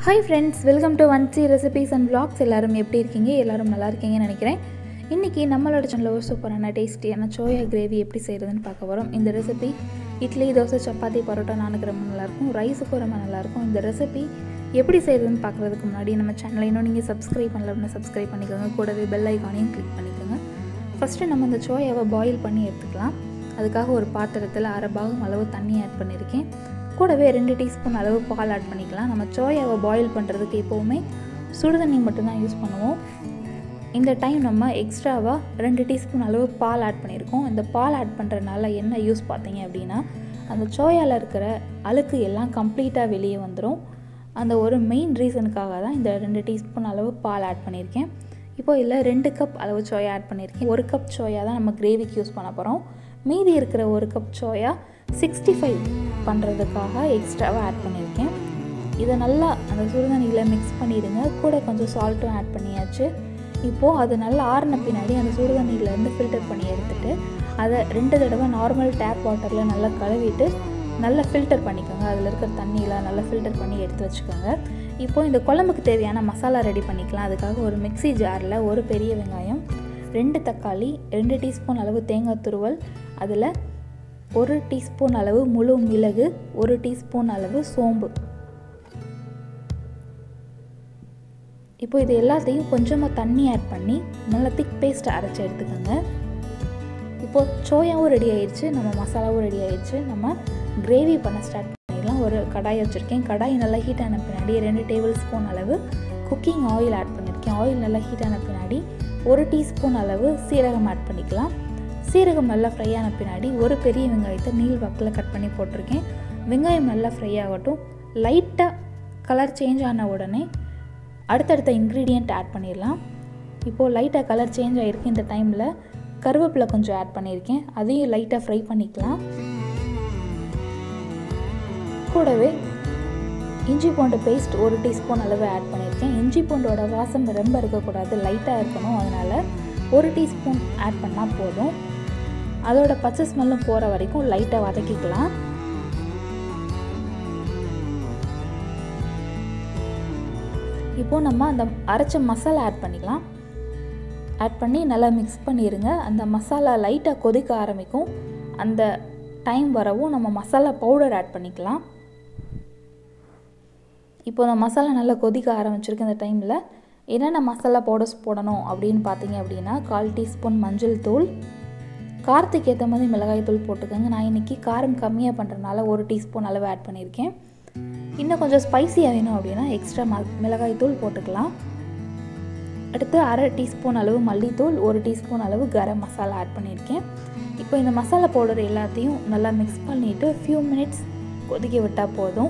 Hi friends welcome to one C recipes and vlogs எல்லாரும் எப்படி இருக்கீங்க எல்லாரும் நல்லா இருக்கீங்கன்னு நினைக்கிறேன் இன்றைக்கி நம்மளோட சேனலில் ஒரு சூப்பரான டேஸ்டியான சோயா கிரேவி எப்படி செய்கிறதுன்னு பார்க்க போகிறோம் இந்த ரெசிபி இட்லி தோசை சப்பாத்தி பரோட்டா நானுக்கு ரொம்ப நல்லாயிருக்கும் ரைஸுக்கும் ரொம்ப நல்லாயிருக்கும் இந்த ரெசிபி எப்படி செய்கிறதுன்னு பார்க்குறதுக்கு முன்னாடி நம்ம சேனலை இன்னும் நீங்கள் சப்ஸ்கிரைப் பண்ணல அப்படின்னா சப்ஸ்கிரைப் பண்ணிக்கோங்க கூடவே பெல் ஐக்கானையும் கிளிக் பண்ணிக்கோங்க ஃபஸ்ட்டு நம்ம இந்த சோயாவை பாயில் பண்ணி எடுத்துக்கலாம் அதுக்காக ஒரு பாத்திரத்தில் அரை பாகம் அளவு தண்ணி ஆட் பண்ணியிருக்கேன் கூடவே ரெண்டு டீஸ்பூன் அளவு பால் ஆட் பண்ணிக்கலாம் நம்ம சோயாவை பாயில் பண்ணுறதுக்கு எப்போவுமே சுடு தண்ணி மட்டும்தான் யூஸ் பண்ணுவோம் இந்த டைம் நம்ம எக்ஸ்ட்ராவாக ரெண்டு டீஸ்பூன் அளவு பால் ஆட் பண்ணியிருக்கோம் இந்த பால் ஆட் பண்ணுறதுனால என்ன யூஸ் பார்த்தீங்க அப்படின்னா அந்த சோயாவில் இருக்கிற அழுக்கு எல்லாம் கம்ப்ளீட்டாக வெளியே வந்துடும் அந்த ஒரு மெயின் ரீசனுக்காக தான் இந்த ரெண்டு டீஸ்பூன் அளவு பால் ஆட் பண்ணியிருக்கேன் இப்போ இதில் ரெண்டு கப் அளவு சோயா ஆட் பண்ணியிருக்கேன் ஒரு கப் சோயா தான் நம்ம கிரேவிக்கு யூஸ் பண்ண போகிறோம் மீதி இருக்கிற ஒரு கப் சோயா சிக்ஸ்டி ஃபைவ் பண்ணுறதுக்காக எக்ஸ்ட்ராவாக ஆட் பண்ணியிருக்கேன் இதை நல்லா அந்த சுடுதண்ணியில் மிக்ஸ் பண்ணிடுங்க கூட கொஞ்சம் சால்ட்டும் ஆட் பண்ணியாச்சு இப்போது அது நல்லா ஆறின பின்னாடி அந்த சுடுதண்ணியிலேருந்து ஃபில்டர் பண்ணி எடுத்துகிட்டு அதை ரெண்டு தடவை நார்மல் டேப் வாட்டரில் நல்லா கழுவிட்டு நல்லா ஃபில்டர் பண்ணிக்கோங்க அதில் இருக்கிற தண்ணியெலாம் நல்லா ஃபில்டர் பண்ணி எடுத்து வச்சுக்கோங்க இப்போது இந்த குழம்புக்கு தேவையான மசாலா ரெடி பண்ணிக்கலாம் அதுக்காக ஒரு மிக்ஸி ஜாரில் ஒரு பெரிய வெங்காயம் ரெண்டு தக்காளி ரெண்டு டீஸ்பூன் அளவு தேங்காய் துருவல் அதில் ஒரு டீஸ்பூன் அளவு முழு மிளகு ஒரு டீஸ்பூன் அளவு சோம்பு இப்போ இது எல்லாத்தையும் கொஞ்சமாக தண்ணி ஆட் பண்ணி நல்லா திக் பேஸ்ட் அரைச்சி எடுத்துக்கோங்க இப்போது சோயாவும் ரெடி ஆயிடுச்சு நம்ம மசாலாவும் ரெடி ஆயிடுச்சு நம்ம கிரேவி பண்ண ஸ்டார்ட் பண்ணிடலாம் ஒரு கடாய் வச்சுருக்கேன் கடாய் நல்லா ஹீட் ஆன பின்னாடி ரெண்டு டேபிள் ஸ்பூன் அளவு குக்கிங் ஆயில் ஆட் பண்ணியிருக்கேன் ஆயில் நல்லா ஹீட் ஆன பின்னாடி ஒரு டீஸ்பூன் அளவு சீரகம் ஆட் பண்ணிக்கலாம் சீரகம் நல்லா ஃப்ரை ஆன பின்னாடி ஒரு பெரிய வெங்காயத்தை நீள் வாக்கில் கட் பண்ணி போட்டிருக்கேன் வெங்காயம் நல்லா ஃப்ரை ஆகட்டும் லைட்டாக கலர் சேஞ்ச் ஆன உடனே அடுத்தடுத்த இன்க்ரீடியண்ட் ஆட் பண்ணிடலாம் இப்போது லைட்டாக கலர் சேஞ்ச் ஆகிருக்கு இந்த டைமில் கருவேப்பிலை கொஞ்சம் ஆட் பண்ணியிருக்கேன் அதையும் லைட்டாக ஃப்ரை பண்ணிக்கலாம் கூடவே இஞ்சி பூண்டு பேஸ்ட் ஒரு டீஸ்பூன் அளவு ஆட் பண்ணியிருக்கேன் இஞ்சி பூண்டோட வாசம் ரொம்ப இருக்கக்கூடாது லைட்டாக இருக்கணும் அதனால் ஒரு டீஸ்பூன் ஆட் பண்ணால் போதும் அதோட பச்சை ஸ்மெல்லும் போகிற வரைக்கும் லைட்டாக வதக்கிக்கலாம் இப்போது நம்ம அந்த அரைச்ச மசாலா ஆட் பண்ணிக்கலாம் ஆட் பண்ணி நல்லா மிக்ஸ் பண்ணிடுங்க அந்த மசாலா லைட்டாக கொதிக்க ஆரம்பிக்கும் அந்த டைம் வரவும் நம்ம மசாலா பவுடர் ஆட் பண்ணிக்கலாம் இப்போ அந்த மசாலா நல்லா கொதிக்க ஆரம்பிச்சிருக்கு இந்த டைமில் என்னென்ன மசாலா பவுடர்ஸ் போடணும் அப்படின்னு பார்த்தீங்க அப்படின்னா கால் டீஸ்பூன் மஞ்சள் தூள் காரத்துக்கு ஏற்ற மாதிரி மிளகாய் தூள் போட்டுக்கோங்க நான் இன்றைக்கி காரம் கம்மியாக பண்ணுறதுனால ஒரு டீஸ்பூன் அளவு ஆட் பண்ணியிருக்கேன் இன்னும் கொஞ்சம் ஸ்பைசியாக வேணும் அப்படின்னா எக்ஸ்ட்ரா ம மிளகாய் தூள் போட்டுக்கலாம் அடுத்து அரை டீஸ்பூன் அளவு மல்லித்தூள் ஒரு டீஸ்பூன் அளவு கரம் மசாலா ஆட் பண்ணியிருக்கேன் இப்போ இந்த மசாலா பவுடர் எல்லாத்தையும் நல்லா மிக்ஸ் பண்ணிவிட்டு ஃபியூ மினிட்ஸ் கொதிக்க விட்டால் போதும்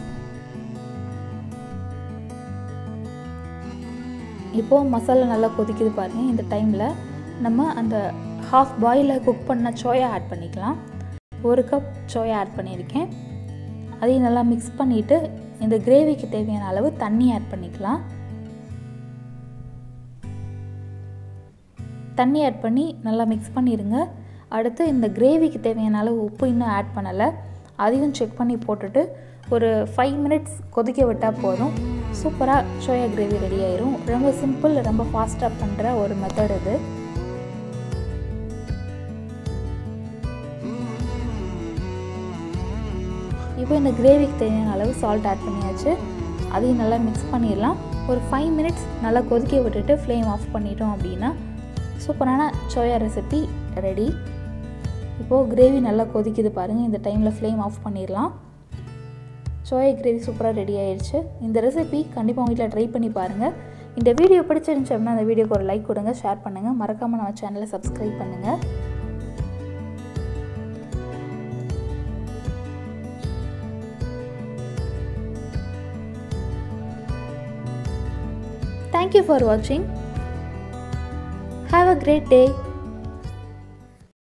இப்போது மசாலா நல்லா கொதிக்குது பாருங்கள் இந்த டைமில் நம்ம அந்த ஹாஃப் பாயிலில் குக் பண்ண சோயா ஆட் பண்ணிக்கலாம் ஒரு கப் சோயா ஆட் பண்ணியிருக்கேன் அதையும் நல்லா மிக்ஸ் பண்ணிவிட்டு இந்த கிரேவிக்கு தேவையான அளவு தண்ணி ஆட் பண்ணிக்கலாம் தண்ணி ஆட் பண்ணி நல்லா மிக்ஸ் பண்ணிடுங்க அடுத்து இந்த கிரேவிக்கு தேவையான அளவு உப்பு இன்னும் ஆட் பண்ணலை அதையும் செக் பண்ணி போட்டுட்டு ஒரு ஃபைவ் மினிட்ஸ் கொதிக்க விட்டால் போதும் சூப்பராக சோயா கிரேவி ரெடி ஆயிரும் ரொம்ப சிம்பிள் ரொம்ப ஃபாஸ்ட்டாக பண்ணுற ஒரு மெத்தட் இது இப்போ இந்த கிரேவிக்கு தேவையான அளவு சால்ட் ஆட் பண்ணியாச்சு அதையும் நல்லா மிக்ஸ் பண்ணிடலாம் ஒரு ஃபைவ் மினிட்ஸ் நல்லா கொதிக்க விட்டுட்டு ஃப்ளேம் ஆஃப் பண்ணிட்டோம் அப்படின்னா சூப்பரான சோயா ரெசிபி ரெடி இப்போது கிரேவி நல்லா கொதிக்குது பாருங்கள் இந்த டைமில் ஃப்ளேம் ஆஃப் பண்ணிடலாம் சோயா கிரேவி சூப்பராக ரெடி ஆயிடுச்சு இந்த ரெசிபி கண்டிப்பாக உங்கள் வீட்டில் ட்ரை பண்ணி பாருங்கள் இந்த வீடியோ பிடிச்சிருந்துச்சு அப்படின்னா அந்த வீடியோக்கு ஒரு லைக் கொடுங்க ஷேர் பண்ணுங்கள் மறக்காமல் நம்ம சேனலை சப்ஸ்கிரைப் பண்ணுங்கள் Thank you for watching. Have a great day.